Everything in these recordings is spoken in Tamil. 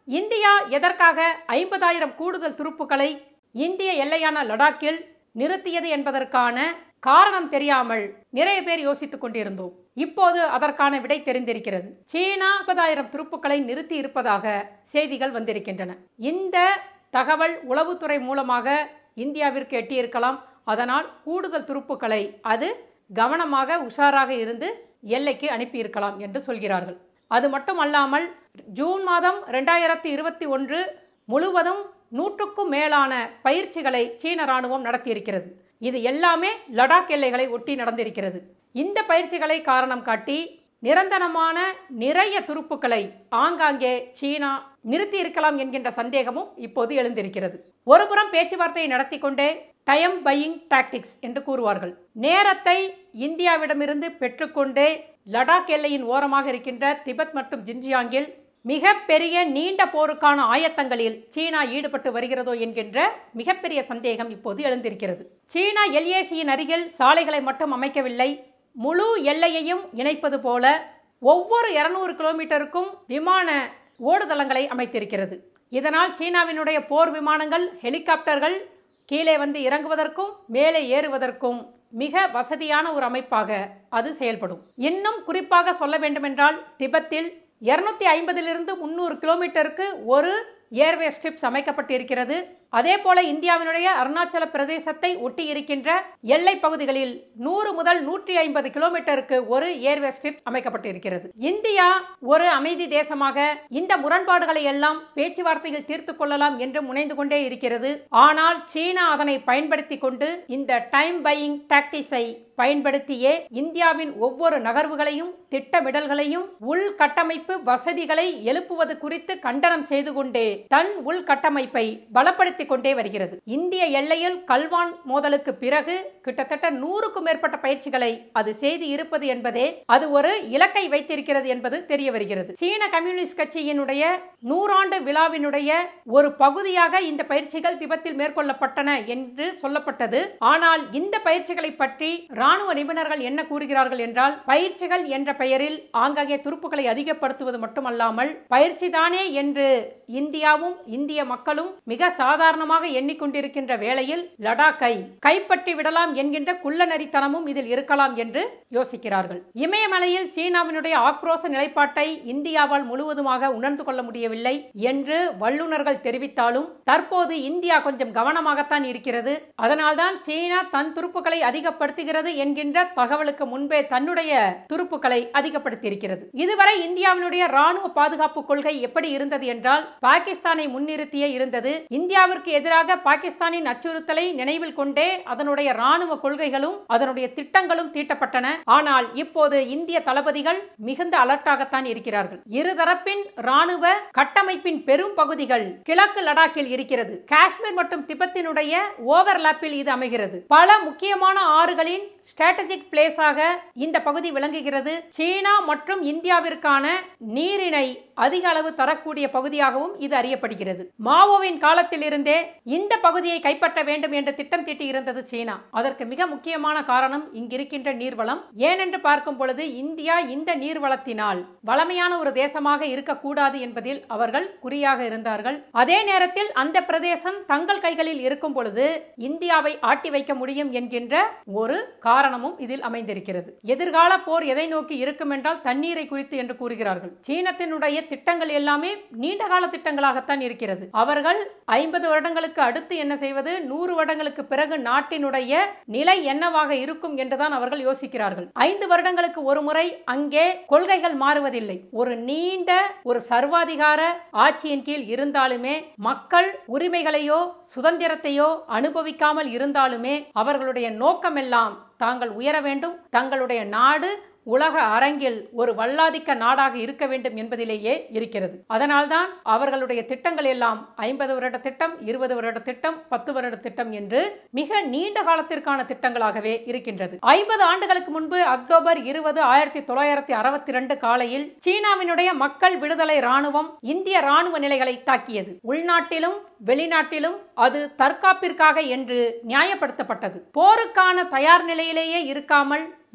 இந்தியா எதற்காக ஐம்பதாயிரம் கூடுதல் துருப்புக்களை இந்திய எல்லையான லடாக்கில் நிறுத்தியது என்பதற்கான காரணம் தெரியாமல் நிறைய பேர் யோசித்துக் கொண்டிருந்தோம் இப்போது அதற்கான விடை தெரிந்திருக்கிறது சீனா ஐம்பதாயிரம் துருப்புக்களை நிறுத்தி இருப்பதாக செய்திகள் வந்திருக்கின்றன இந்த தகவல் உளவுத்துறை மூலமாக இந்தியாவிற்கு எட்டியிருக்கலாம் அதனால் கூடுதல் துருப்புக்களை அது கவனமாக உஷாராக இருந்து எல்லைக்கு அனுப்பியிருக்கலாம் என்று சொல்கிறார்கள் அது மட்டும் அல்லாமல் ஜூன் மாதம் ரெண்டாயிரத்தி இருபத்தி ஒன்று முழுவதும் நூற்றுக்கும் மேலான பயிற்சிகளை சீன ராணுவம் நடத்தியிருக்கிறது இது எல்லாமே லடாக் எல்லைகளை ஒட்டி நடந்திருக்கிறது இந்த பயிற்சிகளை காரணம் காட்டி நிரந்தரமான நிறைய துருப்புக்களை ஆங்காங்கே சீனா நிறுத்தி இருக்கலாம் என்கின்ற சந்தேகமும் இப்போது எழுந்திருக்கிறது ஒருபுறம் பேச்சுவார்த்தையை நடத்தி கொண்டே டைம் பையிங் டாக்டிக்ஸ் என்று கூறுவார்கள் நேரத்தை இந்தியாவிடமிருந்து பெற்றுக்கொண்டே லடாக் எல்லையின் ஓரமாக இருக்கின்ற திபெத் மற்றும் ஜின்ஜியாங்கில் மிக பெரிய நீண்ட போருக்கான ஆயத்தங்களில் சீனா ஈடுபட்டு வருகிறதோ என்கின்ற மிகப்பெரிய சந்தேகம் இப்போது எழுந்திருக்கிறது சீனா எல்ஏசியின் அருகில் சாலைகளை மட்டும் அமைக்கவில்லை முழு எல்லையையும் இணைப்பது போல ஒவ்வொரு இருநூறு கிலோமீட்டருக்கும் விமான ஓடுதளங்களை அமைத்திருக்கிறது இதனால் சீனாவினுடைய போர் விமானங்கள் ஹெலிகாப்டர்கள் கீழே வந்து இறங்குவதற்கும் மேலே ஏறுவதற்கும் மிக வசதியான ஒரு அமைப்பாக அது செயல்படும் இன்னும் குறிப்பாக சொல்ல வேண்டுமென்றால் திபெத்தில் இருநூத்தி ஐம்பதிலிருந்து முன்னூறு கிலோமீட்டருக்கு ஒரு ஏர்வே ஸ்ட்ரிப்ஸ் அமைக்கப்பட்டிருக்கிறது அதே போல இந்தியாவினுடைய அருணாச்சல பிரதேசத்தை ஒட்டி இருக்கின்ற எல்லை பகுதிகளில் நூறு முதல் நூற்றி ஐம்பது கிலோமீட்டருக்கு ஒரு ஏர்வே ஸ்ட்ரிப் அமைக்கப்பட்டிருக்கிறது இந்தியா ஒரு அமைதி தேசமாக இந்த முரண்பாடுகளை எல்லாம் பேச்சுவார்த்தையில் தீர்த்து கொள்ளலாம் என்று முனைந்து கொண்டே இருக்கிறது ஆனால் சீனா அதனை பயன்படுத்தி கொண்டு இந்த டைம் பையிங் டாக்டிஸை பயன்படுத்தியே இந்தியாவின் ஒவ்வொரு நகர்வுகளையும் திட்டமிடல்களையும் உள்கட்டமைப்பு வசதிகளை எழுப்புவது குறித்து கண்டனம் செய்து கொண்டே தன் உள்கட்டமைப்பை பலப்படுத்திக் கொண்டே வருகிறது இந்திய எல்லையில் கல்வான் மோதலுக்கு பிறகு கிட்டத்தட்ட நூறுக்கும் மேற்பட்ட பயிற்சிகளை அது செய்து இருப்பது என்பதே அது ஒரு இலக்கை வைத்திருக்கிறது என்பது தெரிய வருகிறது சீன கம்யூனிஸ்ட் கட்சியினுடைய நூறாண்டு விழாவினுடைய ஒரு பகுதியாக இந்த பயிற்சிகள் திபெத்தில் மேற்கொள்ளப்பட்டன என்று சொல்லப்பட்டது ஆனால் இந்த பயிற்சிகளை பற்றி ராணுவ நிபுணர்கள் என்ன கூறுகிறார்கள் என்றால் பயிற்சிகள் என்ற பெயரில் ஆங்காங்கே துருப்புகளை அதிகப்படுத்துவது மட்டுமல்லாமல் பயிற்சி தானே என்று இந்தியாவும் இந்திய மக்களும் மிக சாதாரணமாக எண்ணிக்கொண்டிருக்கின்ற வேளையில் லடாக்கை கைப்பற்றி விடலாம் என்கின்ற குள்ளநரித்தனமும் இதில் இருக்கலாம் என்று யோசிக்கிறார்கள் இமயமலையில் சீனாவினுடைய ஆக்ரோச நிலைப்பாட்டை இந்தியாவால் முழுவதுமாக உணர்ந்து கொள்ள முடியவில்லை என்று வல்லுநர்கள் தெரிவித்தாலும் தற்போது இந்தியா கொஞ்சம் கவனமாகத்தான் இருக்கிறது அதனால்தான் சீனா தன் துருப்புகளை அதிகப்படுத்துகிறது என்கின்ற தகவலுக்கு முன்பே தன்னுடைய துருப்புகளை அதிகப்படுத்தி இருக்கிறது இதுவரை இந்தியாவினுடைய ராணுவ பாதுகாப்பு கொள்கை எப்படி இருந்தது என்றால் பாகிஸ்தானை முன்னிறுத்தியே இருந்தது இந்தியாவிற்கு எதிராக பாகிஸ்தானின் அச்சுறுத்தலை நினைவில் கொண்டே அதனுடைய ராணுவ கொள்கைகளும் அதனுடைய திட்டங்களும் தீட்டப்பட்டன ஆனால் இப்போது இந்திய தளபதிகள் மிகுந்த அலர்ட்டாகத்தான் இருக்கிறார்கள் இருதரப்பின் ராணுவ கட்டமைப்பின் பெரும் பகுதிகள் கிழக்கு லடாக்கில் இருக்கிறது காஷ்மீர் மற்றும் திபெத்தினுடைய ஓவர்லாப்பில் இது அமைகிறது பல முக்கியமான ஆறுகளின் ஸ்ட்ராட்டஜிக் பிளேஸாக இந்த பகுதி விளங்குகிறது சீனா மற்றும் இந்தியாவிற்கான நீரினை அதிக அளவு தரக்கூடிய பகுதியாகவும் இது அறியப்படுகிறது மாவோவின் காலத்தில் இருந்தே இந்த பகுதியை கைப்பற்ற வேண்டும் என்று திட்டம் தீட்டி இருந்தது சீனா அதற்கு மிக முக்கியமான காரணம் இங்கிருக்கின்ற நீர்வளம் ஏனென்று பார்க்கும் பொழுது இந்தியா இந்த நீர்வளத்தினால் வளமையான ஒரு தேசமாக இருக்கக்கூடாது என்பதில் அவர்கள் குறியாக இருந்தார்கள் அதே நேரத்தில் அந்த பிரதேசம் தங்கள் கைகளில் இருக்கும் பொழுது இந்தியாவை ஆட்டி வைக்க முடியும் என்கின்ற ஒரு காரணமும் இதில் அமைந்திருக்கிறது எதிர்கால போர் எதை நோக்கி இருக்கும் என்றால் தண்ணீரை குறித்து என்று கூறுகிறார்கள் சீனத்தினுடைய திட்டங்கள் எல்லாமே நீண்ட கால திட்டங்களாகத்தான் இருக்கிறது அவர்கள் ஐம்பது வருடங்களுக்கு அடுத்து என்ன செய்வது நூறு வருடங்களுக்கு பிறகு நாட்டினுடைய நிலை என்னவாக இருக்கும் என்றுதான் அவர்கள் யோசிக்கிறார்கள் ஐந்து வருடங்களுக்கு ஒரு முறை அங்கே கொள்கைகள் மாறுவதில்லை ஒரு நீண்ட ஒரு சர்வாதிகார ஆட்சியின் கீழ் இருந்தாலுமே மக்கள் உரிமைகளையோ சுதந்திரத்தையோ அனுபவிக்காமல் இருந்தாலுமே அவர்களுடைய நோக்கமெல்லாம் தாங்கள் உயர வேண்டும் தங்களுடைய நாடு உலக அரங்கில் ஒரு வல்லாதிக்க நாடாக இருக்க வேண்டும் என்பதிலேயே இருக்கிறது அதனால்தான் அவர்களுடைய திட்டங்கள் எல்லாம் ஐம்பது வருட திட்டம் இருபது வருட திட்டம் பத்து வருட திட்டம் என்று மிக நீண்ட காலத்திற்கான திட்டங்களாகவே இருக்கின்றது ஐம்பது ஆண்டுகளுக்கு முன்பு அக்டோபர் இருபது ஆயிரத்தி தொள்ளாயிரத்தி அறுபத்தி ரெண்டு காலையில் சீனாவினுடைய மக்கள் விடுதலை ராணுவம் இந்திய ராணுவ நிலைகளை தாக்கியது உள்நாட்டிலும் வெளிநாட்டிலும் அது தற்காப்பிற்காக என்று நியாயப்படுத்தப்பட்டது போருக்கான தயார் நிலையிலேயே இருக்காமல்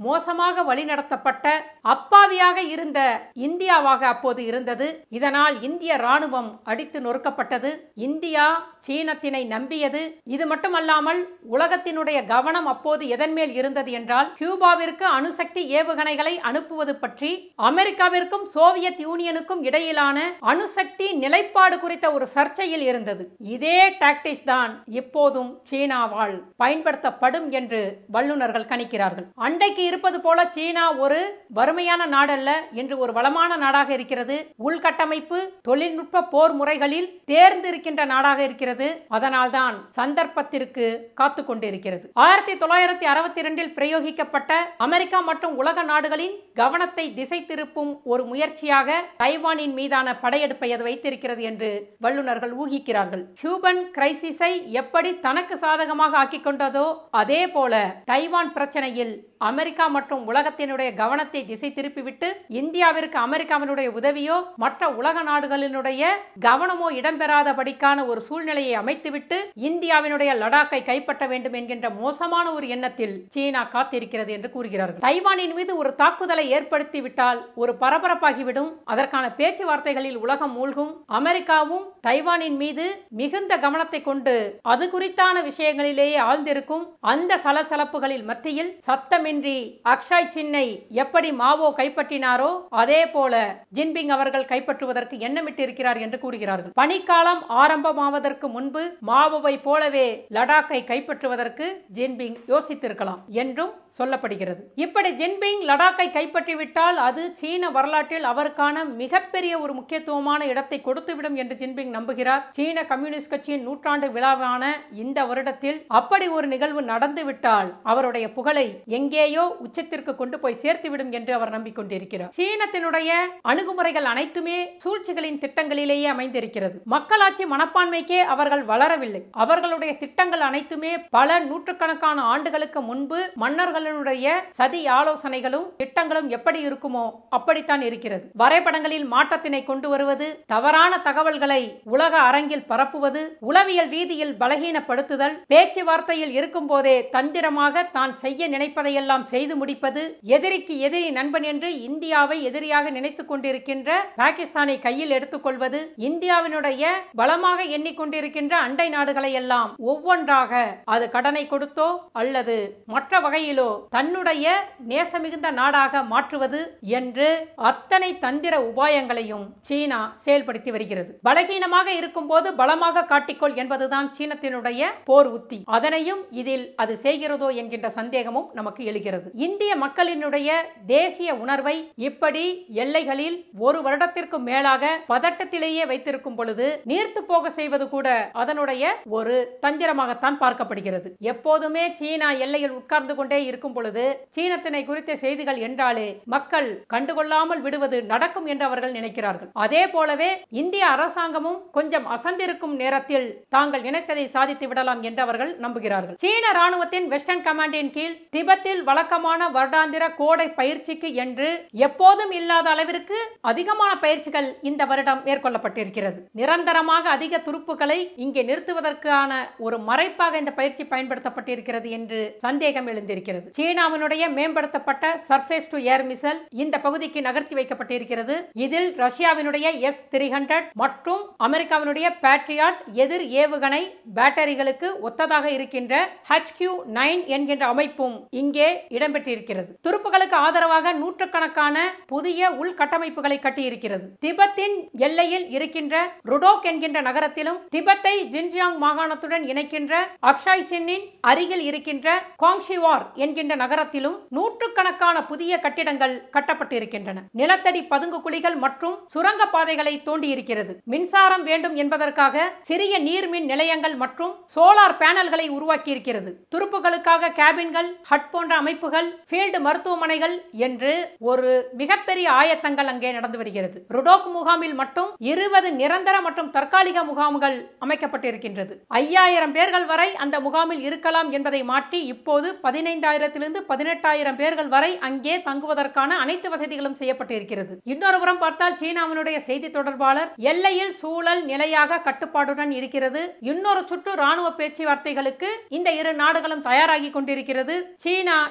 மோசமாக வழிநடத்தப்பட்ட அப்பாவியாக இருந்த இந்தியாவாக அப்போது இருந்தது இதனால் இந்திய ராணுவம் அடித்து நொறுக்கப்பட்டது இந்தியா சீனத்தினை நம்பியது இது மட்டுமல்லாமல் உலகத்தினுடைய கவனம் அப்போது எதன் மேல் இருந்தது என்றால் கியூபாவிற்கு அணுசக்தி ஏவுகணைகளை அனுப்புவது பற்றி அமெரிக்காவிற்கும் சோவியத் யூனியனுக்கும் இடையிலான அணுசக்தி நிலைப்பாடு குறித்த ஒரு சர்ச்சையில் இருந்தது இதே டாக்டிக்ஸ் தான் இப்போதும் சீனாவால் பயன்படுத்தப்படும் என்று வல்லுநர்கள் கணிக்கிறார்கள் அண்டைக்கு இருப்பது போல சீனா ஒரு வறுமையான நாடல்ல என்று ஒரு வளமான நாடாக இருக்கிறது உள்கட்டமைப்பு தொழில்நுட்ப போர் முறைகளில் தேர்ந்திருக்கின்ற நாடாக இருக்கிறது அதனால்தான் சந்தர்ப்பத்திற்கு காத்து கொண்டிருக்கிறது ஆயிரத்தி தொள்ளாயிரத்தி அறுபத்தி இரண்டில் பிரயோகிக்கப்பட்ட அமெரிக்கா மற்றும் உலக நாடுகளின் கவனத்தை திசை திருப்பும் ஒரு முயற்சியாக தைவானின் மீதான படையெடுப்பை அது வைத்திருக்கிறது என்று வல்லுநர்கள் ஊகிக்கிறார்கள் கியூபன் கிரைசிஸை எப்படி தனக்கு சாதகமாக ஆக்கிக் கொண்டதோ அதே போல தைவான் பிரச்சனையில் அமெரிக்கா மற்றும் உலகத்தினுடைய கவனத்தை திசை திருப்பிவிட்டு இந்தியாவிற்கு அமெரிக்காவினுடைய உதவியோ மற்ற உலக நாடுகளினுடைய கவனமோ இடம்பெறாதபடிக்கான ஒரு சூழ்நிலையை அமைத்துவிட்டு இந்தியாவினுடைய லடாக்கை கைப்பற்ற வேண்டும் என்கின்ற மோசமான ஒரு எண்ணத்தில் சீனா காத்திருக்கிறது என்று கூறுகிறார்கள் தைவானின் மீது ஒரு தாக்குதலை ஏற்படுத்தி விட்டால் ஒரு பரபரப்பாகிவிடும் அதற்கான பேச்சுவார்த்தைகளில் உலகம் மூழ்கும் அமெரிக்காவும் தைவானின் மீது மிகுந்த கவனத்தை கொண்டு அது குறித்தான விஷயங்களிலேயே ஆழ்ந்திருக்கும் அந்த சலசலப்புகளில் மத்தியில் சத்தமின்றி அக்ஷாய் சின்னை எப்படி மாவோ கைப்பற்றினாரோ அதே போல ஜின்பிங் அவர்கள் கைப்பற்றுவதற்கு எண்ணமிட்டிருக்கிறார் என்று கூறுகிறார்கள் பனிக்காலம் ஆரம்பமாவதற்கு முன்பு மாவோவை போலவே லடாக்கை கைப்பற்றுவதற்கு ஜின்பிங் யோசித்திருக்கலாம் என்றும் சொல்லப்படுகிறது இப்படி ஜின்பிங் லடாக்கை கைப்பற்றிவிட்டால் அது சீன வரலாற்றில் அவருக்கான மிகப்பெரிய ஒரு முக்கியத்துவமான இடத்தை கொடுத்துவிடும் என்று ஜின்பிங் நம்புகிறார் சீன கம்யூனிஸ்ட் கட்சியின் நூற்றாண்டு விழாவான இந்த வருடத்தில் அப்படி ஒரு நிகழ்வு நடந்துவிட்டால் அவருடைய புகழை எங்கேயோ உச்சத்திற்கு கொண்டு போய் சேர்த்துவிடும் என்று அவர் நம்பிக்கொண்டிருக்கிறார் சீனத்தினுடைய அணுகுமுறைகள் அனைத்துமே சூழ்ச்சிகளின் திட்டங்களிலேயே அமைந்திருக்கிறது மக்களாட்சி மனப்பான்மைக்கே அவர்கள் வளரவில்லை அவர்களுடைய திட்டங்கள் அனைத்துமே பல நூற்றுக்கணக்கான ஆண்டுகளுக்கு முன்பு மன்னர்களுடைய சதி ஆலோசனைகளும் திட்டங்களும் எப்படி இருக்குமோ அப்படித்தான் இருக்கிறது வரைபடங்களில் மாற்றத்தினை கொண்டு வருவது தவறான தகவல்களை உலக அரங்கில் பரப்புவது உளவியல் ரீதியில் பலகீனப்படுத்துதல் பேச்சுவார்த்தையில் இருக்கும் போதே தந்திரமாக தான் செய்ய நினைப்பதையெல்லாம் செய்து முடிப்பது எதிரிக்கு எதிரி நண்பன் என்று இந்தியாவை எதிரியாக நினைத்துக் கொண்டிருக்கின்ற பாகிஸ்தானை கையில் எடுத்துக்கொள்வது இந்தியாவினுடைய பலமாக எண்ணிக்கொண்டிருக்கின்ற அண்டை நாடுகளை எல்லாம் ஒவ்வொன்றாக அது கடனை கொடுத்தோ அல்லது மற்ற வகையிலோ தன்னுடைய நேசமிகுந்த நாடாக மாற்றுவது என்று அத்தனை தந்திர உபாயங்களையும் சீனா செயல்படுத்தி வருகிறது பலகீனமாக இருக்கும்போது பலமாக காட்டிக்கொள் என்பதுதான் சீனத்தினுடைய போர் உத்தி அதனையும் இதில் அது செய்கிறதோ என்கின்ற சந்தேகமும் நமக்கு எழுகிறது இந்திய மக்களினுடைய தேசிய உணர்வை இப்படி எல்லைகளில் ஒரு வருடத்திற்கு மேலாக பதட்டத்திலேயே வைத்திருக்கும் பொழுது நீர்த்து போக செய்வது கூட அதனுடைய ஒரு தந்திரமாகத்தான் பார்க்கப்படுகிறது எப்போதுமே சீனா எல்லையில் உட்கார்ந்து கொண்டே இருக்கும் பொழுது சீனத்தினை குறித்த செய்திகள் என்றாலே மக்கள் கண்டுகொள்ளாமல் விடுவது நடக்கும் என்று அவர்கள் நினைக்கிறார்கள் அதே போலவே இந்திய அரசாங்கமும் கொஞ்சம் அசந்திருக்கும் நேரத்தில் தாங்கள் நினைத்ததை சாதித்து விடலாம் என்று அவர்கள் நம்புகிறார்கள் சீன ராணுவத்தின் வெஸ்டர்ன் கமாண்டின் கீழ் திபெத்தில் வழக்கமான வருடாந்திர கோடை பயிற்சிக்கு என்று எப்போதும் இல்லாத அளவிற்கு அதிகமான பயிற்சிகள் இந்த வருடம் மேற்கொள்ளப்பட்டிருக்கிறது நிரந்தரமாக அதிக துருப்புகளை இங்கே நிறுத்துவதற்கான ஒரு மறைப்பாக இந்த பயிற்சி பயன்படுத்தப்பட்டிருக்கிறது என்று சந்தேகம் எழுந்திருக்கிறது சீனாவினுடைய மேம்படுத்தப்பட்ட சர்ஃபேஸ் டு ஏர் மிசல் இந்த பகுதிக்கு நகர்த்தி வைக்கப்பட்டிருக்கிறது இதில் ரஷ்யாவினுடைய எஸ் த்ரீ ஹண்ட்ரட் மற்றும் அமெரிக்காவினுடைய பேட்ரியாட் எதிர் ஏவுகணை பேட்டரிகளுக்கு ஒத்ததாக இருக்கின்ற ஹச் கியூ நைன் என்கின்ற அமைப்பும் இங்கே இடம்பெற்றிருக்கிறது துருப்புகளுக்கு ஆதரவாக நூற்றுக்கணக்கான புதிய உள்கட்டமைப்புகளை கட்டியிருக்கிறது திபெத்தின் எல்லையில் இருக்கின்ற ருடோக் என்கின்ற நகரத்திலும் திபெத்தை ஜின்ஜியாங் மாகாணத்துடன் இணைக்கின்ற அக்ஷாய் சின்னின் அருகில் இருக்கின்ற காங்ஷிவார் என்கின்ற நகரத்திலும் நூற்றுக்கணக்கான புதிய கட்டிடங்கள் கட்டப்பட்டிருக்கின்றன நிலத்தடி பதுங்கு குழிகள் மற்றும் சுரங்க பாதைகளை தோண்டி இருக்கிறது மின்சாரம் வேண்டும் என்பதற்காக சிறிய நீர்மின் நிலையங்கள் மற்றும் சோலார் பேனல்களை உருவாக்கி இருக்கிறது துருப்புகளுக்காக கேபின்கள் ஹட் போன்ற அமைப்புகள் ஃபீல்டு மருத்துவமனைகள் என்று ஒரு மிகப்பெரிய ஆயத்தங்கள் அங்கே நடந்து வருகிறது ருடோக் முகாமில் மட்டும் இருபது நிரந்தர மற்றும் தற்காலிக முகாம்கள் அமைக்கப்பட்டிருக்கின்றது ஐயாயிரம் பேர்கள் வரை அந்த முகாமில் இருக்கலாம் என்பதை மாற்றி இப்போது பதினைந்தாயிரத்திலிருந்து பதினெட்டாயிரம் பேர்கள் வரை அங்கே தங்குவதற்கான அனைத்து வசதிகளும் செய்யப்பட்டிருக்கிறது இன்னொரு புறம் பார்த்தால் சீனாவினுடைய செய்தி தொடர்பாளர் எல்லையில் சூழல் நிலையாக கட்டுப்பாடுடன் இருக்கிறது இன்னொரு சுற்று ராணுவ பேச்சுவார்த்தைகளுக்கு இந்த இரு நாடுகளும் தயாராகி கொண்டிருக்கிறது சீனா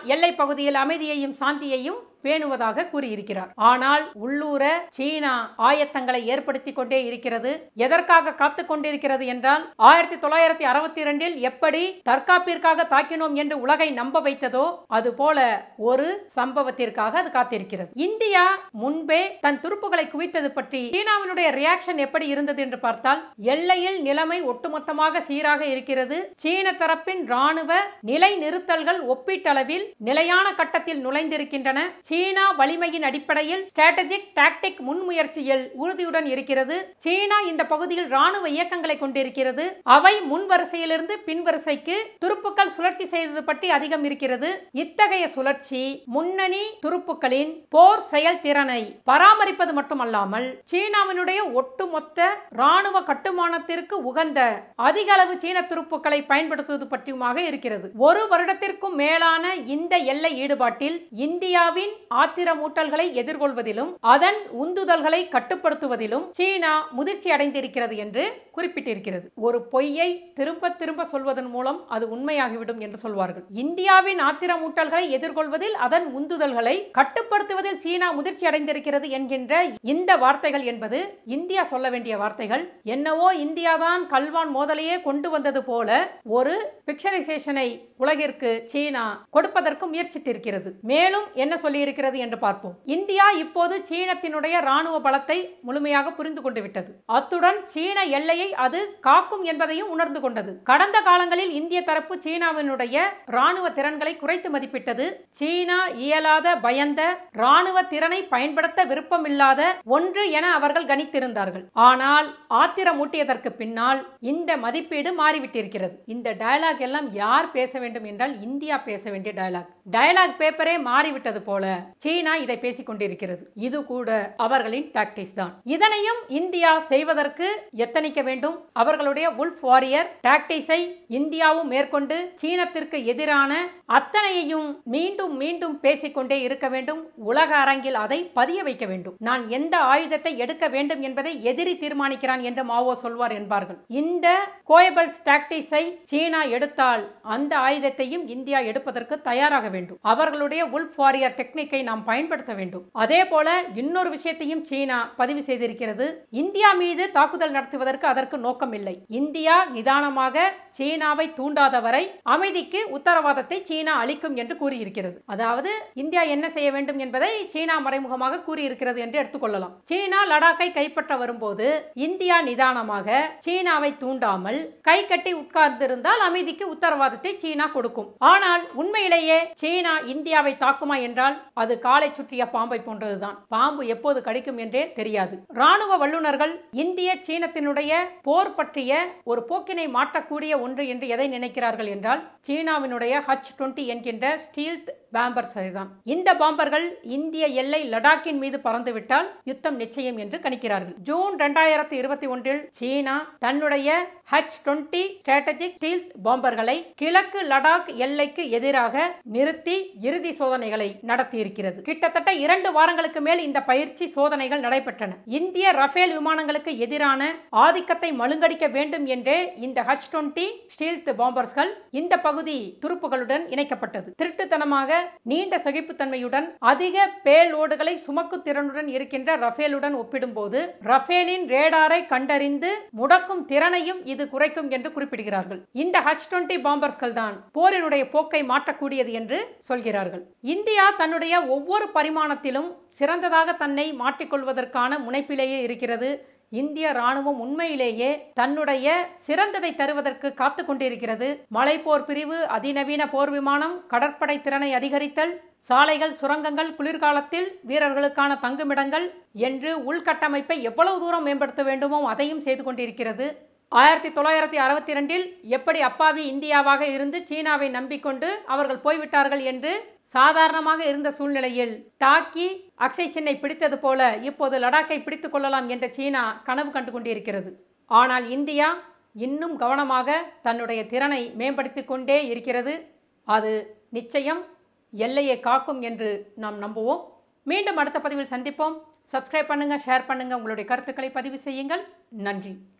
எல்லை பகுதியில் அமைதியையும் சாந்தியையும் பேணுவதாக கூறியிருக்கிறார் ஆனால் உள்ளூர சீனா ஆயத்தங்களை ஏற்படுத்திக் கொண்டே இருக்கிறது எதற்காக காத்துக் கொண்டிருக்கிறது என்றால் ஆயிரத்தி தொள்ளாயிரத்தி அறுபத்தி இரண்டில் எப்படி தற்காப்பிற்காக தாக்கினோம் என்று உலகை நம்ப வைத்ததோ அதுபோல ஒரு சம்பவத்திற்காக அது காத்திருக்கிறது இந்தியா முன்பே தன் துருப்புகளை குவித்தது பற்றி சீனாவினுடைய ரியாக்ஷன் எப்படி இருந்தது என்று பார்த்தால் எல்லையில் நிலைமை ஒட்டுமொத்தமாக சீராக இருக்கிறது சீன தரப்பின் ராணுவ நிலை நிறுத்தல்கள் ஒப்பீட்டளவில் நிலையான கட்டத்தில் நுழைந்திருக்கின்றன சீனா வலிமையின் அடிப்படையில் ஸ்ட்ராட்டஜிக் டாக்டிக் முன்முயற்சியில் உறுதியுடன் இருக்கிறது சீனா இந்த பகுதியில் ராணுவ இயக்கங்களை கொண்டிருக்கிறது அவை முன் வரிசையிலிருந்து பின் வரிசைக்கு துருப்புக்கள் சுழற்சி செய்தது பற்றி அதிகம் இருக்கிறது இத்தகைய சுழற்சி முன்னணி துருப்புக்களின் போர் செயல்திறனை பராமரிப்பது மட்டுமல்லாமல் சீனாவினுடைய ஒட்டுமொத்த ராணுவ கட்டுமானத்திற்கு உகந்த அதிக அளவு சீன துருப்புக்களை பயன்படுத்துவது பற்றியுமாக இருக்கிறது ஒரு வருடத்திற்கும் மேலான இந்த எல்லை ஈடுபாட்டில் இந்தியாவின் ஆத்திரமூட்டல்களை எதிர்கொள்வதிலும் அதன் உந்துதல்களை கட்டுப்படுத்துவதிலும் சீனா முதிர்ச்சி அடைந்திருக்கிறது என்று குறிப்பிட்டிருக்கிறது ஒரு பொய்யை திரும்ப திரும்ப சொல்வதன் மூலம் அது உண்மையாகிவிடும் என்று சொல்வார்கள் இந்தியாவின் ஆத்திரமூட்டல்களை எதிர்கொள்வதில் அதன் உந்துதல்களை கட்டுப்படுத்துவதில் சீனா முதிர்ச்சி அடைந்திருக்கிறது என்கின்ற இந்த வார்த்தைகள் என்பது இந்தியா சொல்ல வேண்டிய வார்த்தைகள் என்னவோ இந்தியாதான் கல்வான் மோதலையே கொண்டு வந்தது போல ஒரு பிக்சரைசேஷனை உலகிற்கு சீனா கொடுப்பதற்கு முயற்சித்திருக்கிறது மேலும் என்ன சொல்லியிருக்கிறது என்று பார்ப்போம் இந்தியா இப்போது சீனத்தினுடைய ராணுவ பலத்தை முழுமையாக புரிந்து கொண்டு விட்டது அத்துடன் சீன எல்லையை அது காக்கும் என்பதையும் உணர்ந்து கொண்டது கடந்த காலங்களில் இந்திய தரப்பு சீனாவினுடைய ராணுவ திறன்களை குறைத்து மதிப்பிட்டது சீனா இயலாத பயந்த ராணுவ திறனை பயன்படுத்த விருப்பமில்லாத ஒன்று என அவர்கள் கணித்திருந்தார்கள் ஆனால் ஆத்திரமூட்டியதற்கு பின்னால் இந்த மதிப்பீடு மாறிவிட்டிருக்கிறது இந்த டயலாக் எல்லாம் யார் பேச வேண்டும் என்றால் இந்தியா பேச வேண்டிய டயலாக் டயலாக் பேப்பரே மாறிவிட்டது போல சீனா இதை பேசிக் கொண்டிருக்கிறது இது கூட அவர்களின் டாக்டிக்ஸ் தான் இதனையும் இந்தியா செய்வதற்கு எத்தனிக்க வேண்டும் அவர்களுடைய உல்ஃப் வாரியர் டாக்டிக்ஸை இந்தியாவும் மேற்கொண்டு சீனத்திற்கு எதிரான அத்தனையையும் மீண்டும் மீண்டும் பேசிக்கொண்டே இருக்க வேண்டும் உலக அரங்கில் அதை பதிய வைக்க வேண்டும் நான் எந்த ஆயுதத்தை எடுக்க வேண்டும் என்பதை எதிரி தீர்மானிக்கிறான் என்று மாவோ சொல்வார் என்பார்கள் இந்த கோயபல்ஸ் டாக்டிக்ஸை சீனா எடுத்தால் அந்த ஆயுதத்தையும் இந்தியா எடுப்பதற்கு தயாராக வேண்டும் அவர்களுடைய உல்ஃப் வாரியர் டெக்னிக்கை நாம் பயன்படுத்த வேண்டும் அதே போல இன்னொரு விஷயத்தையும் சீனா பதிவு செய்திருக்கிறது இந்தியா மீது தாக்குதல் நடத்துவதற்கு அதற்கு நோக்கம் இல்லை இந்தியா நிதானமாக சீனாவை தூண்டாதவரை அமைதிக்கு உத்தரவாதத்தை சீனா அளிக்கும் என்று கூறியிருக்கிறது அதாவது இந்தியா என்ன செய்ய வேண்டும் என்பதை சீனா மறைமுகமாக கூறியிருக்கிறது என்று எடுத்துக்கொள்ளலாம் சீனா லடாக்கை கைப்பற்ற வரும்போது இந்தியா நிதானமாக சீனாவை தூண்டாமல் கை கட்டி உட்கார்ந்திருந்தால் அமைதிக்கு உத்தரவாதத்தை சீனா கொடுக்கும் ஆனால் உண்மையிலேயே சீனா இந்தியாவை தாக்குமா என்றால் அது காலை சுற்றிய பாம்பை போன்றதுதான் பாம்பு எப்போது கடிக்கும் என்றே தெரியாது ராணுவ வல்லுநர்கள் இந்திய சீனத்தினுடைய போர் பற்றிய ஒரு போக்கினை மாற்றக்கூடிய ஒன்று என்று எதை நினைக்கிறார்கள் என்றால் சீனாவினுடைய ஹச் டுவெண்ட்டி என்கின்ற ஸ்டீல்த் பாம்பர் சரிதான் இந்த பாம்பர்கள் இந்திய எல்லை லடாக்கின் மீது பறந்துவிட்டால் யுத்தம் நிச்சயம் என்று கணிக்கிறார்கள் ஜூன் இரண்டாயிரத்தி இருபத்தி ஒன்றில் சீனா தன்னுடைய ஹச் டுவெண்ட்டி ஸ்ட்ராட்டஜிக் ஸ்டீல்த் பாம்பர்களை கிழக்கு லடாக் எல்லைக்கு எதிராக நிறுத்தி இறுதி சோதனைகளை நடத்தியிருக்கிறது கிட்டத்தட்ட இரண்டு வாரங்களுக்கு மேல் இந்த பயிற்சி சோதனைகள் நடைபெற்றன இந்திய ரஃபேல் விமானங்களுக்கு எதிரான ஆதிக்கத்தை மழுங்கடிக்க வேண்டும் என்றே இந்த ஹச் டுவெண்ட்டி ஸ்டீல்த் பாம்பர்ஸ்கள் இந்த பகுதி துருப்புகளுடன் இணைக்கப்பட்டது திருட்டுத்தனமாக நீண்ட சகிப்புத்தன்மையுடன் அதிக பேலோடுகளை சுமக்கு திறனுடன் இருக்கின்ற ரஃபேலுடன் ஒப்பிடும்போது ரஃபேலின் ரேடாரை கண்டறிந்து முடக்கும் திறனையும் இது குறைக்கும் என்று குறிப்பிடுகிறார்கள் இந்த ஹச் டுவெண்ட்டி பாம்பர்ஸ்கள் தான் போரினுடைய போக்கை மாற்றக்கூடியது என்று சொல்கிறார்கள் இந்தியா தன்னுடைய ஒவ்வொரு பரிமாணத்திலும் சிறந்ததாக தன்னை மாற்றிக்கொள்வதற்கான முனைப்பிலேயே இருக்கிறது இந்திய ராணுவம் உண்மையிலேயே தன்னுடைய சிறந்ததை தருவதற்கு காத்து கொண்டிருக்கிறது மலைப்போர் பிரிவு அதிநவீன போர் விமானம் கடற்படை திறனை அதிகரித்தல் சாலைகள் சுரங்கங்கள் குளிர்காலத்தில் வீரர்களுக்கான தங்குமிடங்கள் என்று உள்கட்டமைப்பை எவ்வளவு தூரம் மேம்படுத்த வேண்டுமோ அதையும் செய்து கொண்டிருக்கிறது ஆயிரத்தி தொள்ளாயிரத்தி அறுபத்தி இரண்டில் எப்படி அப்பாவி இந்தியாவாக இருந்து சீனாவை நம்பிக்கொண்டு அவர்கள் போய்விட்டார்கள் என்று சாதாரணமாக இருந்த சூழ்நிலையில் தாக்கி அக்ஷய் சின்னை பிடித்தது போல இப்போது லடாக்கை பிடித்துக் கொள்ளலாம் என்ற சீனா கனவு கண்டு கொண்டிருக்கிறது ஆனால் இந்தியா இன்னும் கவனமாக தன்னுடைய திறனை மேம்படுத்திக் கொண்டே இருக்கிறது அது நிச்சயம் எல்லையை காக்கும் என்று நாம் நம்புவோம் மீண்டும் அடுத்த பதிவில் சந்திப்போம் சப்ஸ்கிரைப் பண்ணுங்க ஷேர் பண்ணுங்க உங்களுடைய கருத்துக்களை பதிவு செய்யுங்கள் நன்றி